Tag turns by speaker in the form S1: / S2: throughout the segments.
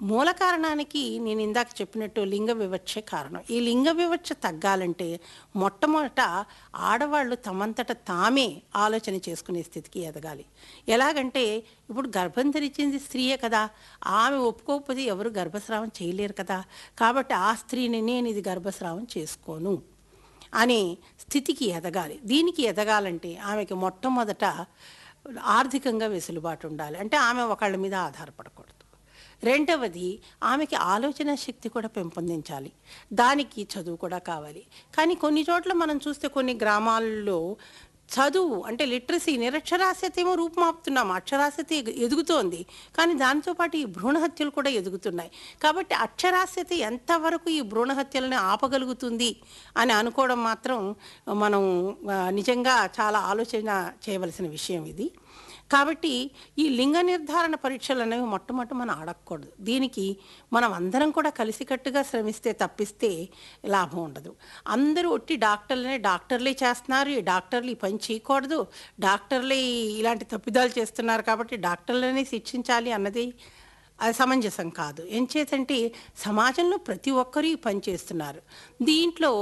S1: మూల కారణానికి నేను ఇందాక చెప్పినట్టు లింగ వివక్షే కారణం ఈ లింగ వివక్ష తగ్గాలంటే మొట్టమొదట ఆడవాళ్ళు తమంతట తామే ఆలోచన చేసుకునే స్థితికి ఎదగాలి ఎలాగంటే ఇప్పుడు గర్భం ధరించింది స్త్రీయే కదా ఆమె ఒప్పుకోకపోతే ఎవరు గర్భస్రావం చేయలేరు కదా కాబట్టి ఆ స్త్రీని నేను ఇది గర్భస్రావం చేసుకోను అనే స్థితికి ఎదగాలి దీనికి ఎదగాలంటే ఆమెకి మొట్టమొదట ఆర్థికంగా వెసులుబాటు ఉండాలి అంటే ఆమె ఒకళ్ళ మీద ఆధారపడకూడదు రెండవది ఆమెకి ఆలోచన శక్తి కూడా పెంపొందించాలి దానికి చదువు కూడా కావాలి కానీ కొన్ని చోట్ల మనం చూస్తే కొన్ని గ్రామాల్లో చదువు అంటే లిటరసీ నిరక్షరాస్యత ఏమో రూపుమాపుతున్నాం అక్షరాస్యత ఎగు- ఎదుగుతోంది కానీ దానితో పాటు ఈ భ్రూణ హత్యలు కూడా ఎదుగుతున్నాయి కాబట్టి అక్షరాస్యత ఎంతవరకు ఈ భ్రూణ హత్యలను ఆపగలుగుతుంది అని అనుకోవడం మాత్రం మనం ఆ, నిజంగా చాలా ఆలోచన చేయవలసిన విషయం ఇది కాబట్టి ఈ లింగ నిర్ధారణ పరీక్షలు అనేవి మొట్టమొదటి మనం అడగకూడదు దీనికి మనం అందరం కూడా కలిసికట్టుగా శ్రమిస్తే తప్పిస్తే లాభం ఉండదు అందరూ ఒట్టి డాక్టర్లనే డాక్టర్లే చేస్తున్నారు ఈ డాక్టర్లు ఈ పని చేయకూడదు డాక్టర్లే ఇలాంటి తప్పిదాలు చేస్తున్నారు కాబట్టి డాక్టర్లనే శిక్షించాలి అన్నది అది సమంజసం కాదు ఎంచేతంటే సమాజంలో ప్రతి ఒక్కరూ ఈ పని చేస్తున్నారు దీంట్లో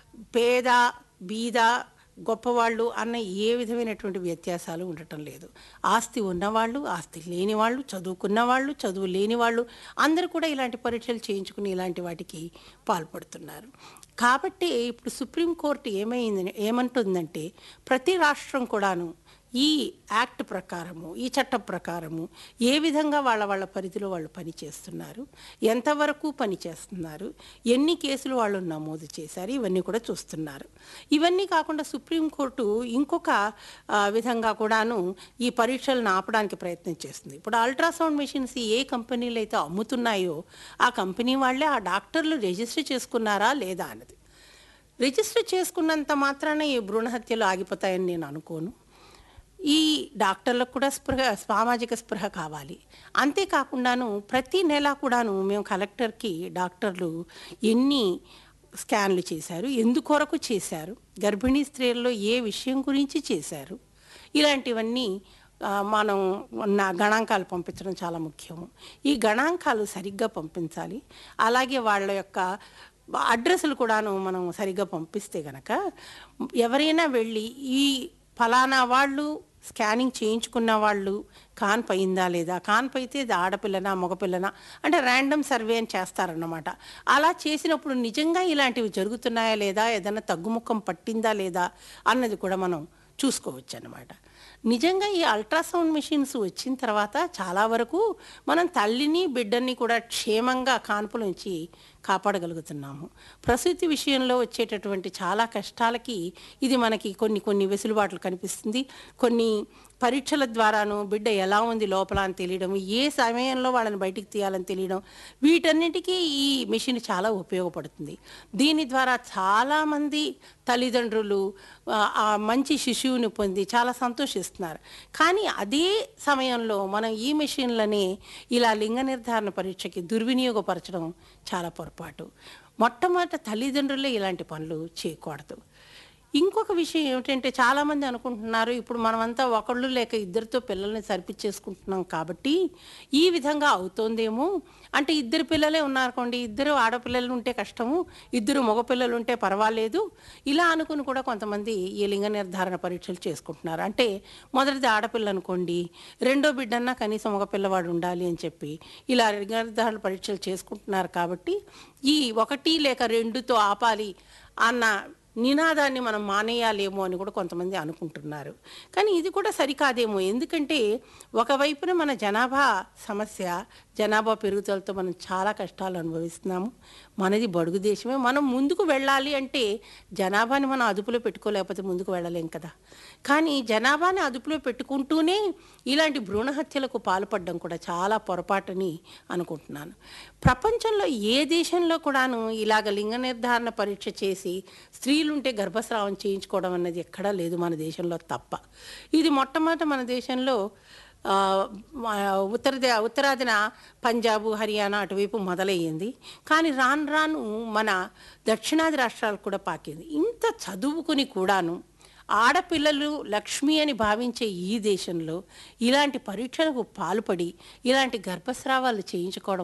S1: పేద బీద గొప్పవాళ్ళు అన్న ఏ విధమైనటువంటి వ్యత్యాసాలు ఉండటం లేదు ఆస్తి ఉన్నవాళ్ళు ఆస్తి లేని వాళ్ళు చదువుకున్న వాళ్ళు చదువు లేని వాళ్ళు అందరూ కూడా ఇలాంటి పరీక్షలు చేయించుకుని ఇలాంటి వాటికి పాల్పడుతున్నారు కాబట్టి ఇప్పుడు సుప్రీంకోర్టు ఏమైంది ఏమంటుందంటే ప్రతి రాష్ట్రం కూడాను ఈ యాక్ట్ ప్రకారము ఈ చట్టం ప్రకారము ఏ విధంగా వాళ్ళ వాళ్ళ పరిధిలో వాళ్ళు పని చేస్తున్నారు ఎంతవరకు పని చేస్తున్నారు ఎన్ని కేసులు వాళ్ళు నమోదు చేశారు ఇవన్నీ కూడా చూస్తున్నారు ఇవన్నీ కాకుండా సుప్రీంకోర్టు ఇంకొక ఆ, విధంగా కూడాను ఈ పరీక్షలను ఆపడానికి ప్రయత్నం చేస్తుంది ఇప్పుడు అల్ట్రాసౌండ్ మెషిన్స్ ఏ కంపెనీలు అయితే అమ్ముతున్నాయో ఆ కంపెనీ వాళ్ళే ఆ డాక్టర్లు రిజిస్టర్ చేసుకున్నారా లేదా అన్నది రిజిస్టర్ చేసుకున్నంత మాత్రాన ఈ భ్రూణ హత్యలు ఆగిపోతాయని నేను అనుకోను ఈ డాక్టర్లకు కూడా స్పృహ సామాజిక స్పృహ కావాలి అంతేకాకుండాను ప్రతి నెల కూడాను మేము కలెక్టర్కి డాక్టర్లు ఎన్ని స్కాన్లు చేశారు ఎందుకొరకు చేశారు గర్భిణీ స్త్రీల్లో ఏ విషయం గురించి చేశారు ఇలాంటివన్నీ ఆ, మనం నా గణాంకాలు పంపించడం చాలా ముఖ్యము ఈ గణాంకాలు సరిగ్గా పంపించాలి అలాగే వాళ్ళ యొక్క అడ్రస్లు కూడాను మనం సరిగ్గా పంపిస్తే గనక ఎవరైనా వెళ్ళి ఈ ఫలానా వాళ్ళు స్కానింగ్ చేయించుకున్న వాళ్ళు కాన్పు అయిందా లేదా కాన్పు అయితే ఇది ఆడపిల్లనా మగపిల్లనా అంటే ర్యాండమ్ సర్వే అని చేస్తారన్నమాట అలా చేసినప్పుడు నిజంగా ఇలాంటివి జరుగుతున్నాయా లేదా ఏదైనా తగ్గుముఖం పట్టిందా లేదా అన్నది కూడా మనం చూసుకోవచ్చు అన్నమాట నిజంగా ఈ అల్ట్రాసౌండ్ మెషిన్స్ వచ్చిన తర్వాత చాలా వరకు మనం తల్లిని బిడ్డని కూడా క్షేమంగా కాన్పు నుంచి కాపాడగలుగుతున్నాము ప్రసూతి విషయంలో వచ్చేటటువంటి చాలా కష్టాలకి ఇది మనకి కొన్ని కొన్ని వెసులుబాట్లు కనిపిస్తుంది కొన్ని పరీక్షల ద్వారాను బిడ్డ ఎలా ఉంది లోపల అని తెలియడం ఏ సమయంలో వాళ్ళని బయటికి తీయాలని తెలియడం వీటన్నిటికీ ఈ మిషన్ చాలా ఉపయోగపడుతుంది దీని ద్వారా చాలామంది తల్లిదండ్రులు ఆ, ఆ మంచి శిశువుని పొంది చాలా సంతోషిస్తున్నారు కానీ అదే సమయంలో మనం ఈ మెషిన్లని ఇలా లింగ నిర్ధారణ పరీక్షకి దుర్వినియోగపరచడం చాలా పొరపాటు మొట్టమొదట తల్లిదండ్రులే ఇలాంటి పనులు చేయకూడదు ఇంకొక విషయం ఏమిటంటే చాలామంది అనుకుంటున్నారు ఇప్పుడు మనమంతా ఒకళ్ళు లేక ఇద్దరితో పిల్లల్ని సరిపిచ్చేసుకుంటున్నాం కాబట్టి ఈ విధంగా అవుతోందేమో అంటే ఇద్దరు పిల్లలే ఉన్నారనుకోండి ఇద్దరు ఆడపిల్లలు ఉంటే కష్టము ఇద్దరు మగపిల్లలు ఉంటే పర్వాలేదు ఇలా అనుకుని కూడా కొంతమంది ఈ లింగ నిర్ధారణ పరీక్షలు చేసుకుంటున్నారు అంటే మొదటిది ఆడపిల్ల అనుకోండి రెండో బిడ్డన్నా కనీసం ఒక పిల్లవాడు ఉండాలి అని చెప్పి ఇలా లింగ నిర్ధారణ పరీక్షలు చేసుకుంటున్నారు కాబట్టి ఈ ఒకటి లేక రెండుతో ఆపాలి అన్న నినాదాన్ని మనం మానేయాలేమో అని కూడా కొంతమంది అనుకుంటున్నారు కానీ ఇది కూడా సరికాదేమో ఎందుకంటే ఒకవైపున మన జనాభా సమస్య జనాభా పెరుగుదలతో మనం చాలా కష్టాలు అనుభవిస్తున్నాము మనది బడుగు దేశమే మనం ముందుకు వెళ్ళాలి అంటే జనాభాని మనం అదుపులో పెట్టుకోలేకపోతే ముందుకు వెళ్ళలేం కదా కానీ జనాభాని అదుపులో పెట్టుకుంటూనే ఇలాంటి భ్రూణ హత్యలకు పాల్పడడం కూడా చాలా పొరపాటని అనుకుంటున్నాను ప్రపంచంలో ఏ దేశంలో కూడాను ఇలాగ లింగ నిర్ధారణ పరీక్ష చేసి స్త్రీలుంటే గర్భస్రావం చేయించుకోవడం అన్నది ఎక్కడా లేదు మన దేశంలో తప్ప ఇది మొట్టమొదట మన దేశంలో ఆ, మా ఉత్తర దే- ఉత్తరాదిన పంజాబ్ హర్యానా అటువైపు మొదలయ్యింది కానీ రాను రాను మన దక్షిణాది రాష్ట్రాలకు కూడా పాకింది ఇంత చదువుకుని కూడాను ఆడపిల్లలు లక్ష్మి అని భావించే ఈ దేశంలో ఇలాంటి పరీక్షలకు పాల్పడి ఇలాంటి గర్భస్రావాలు చేయించుకోవడం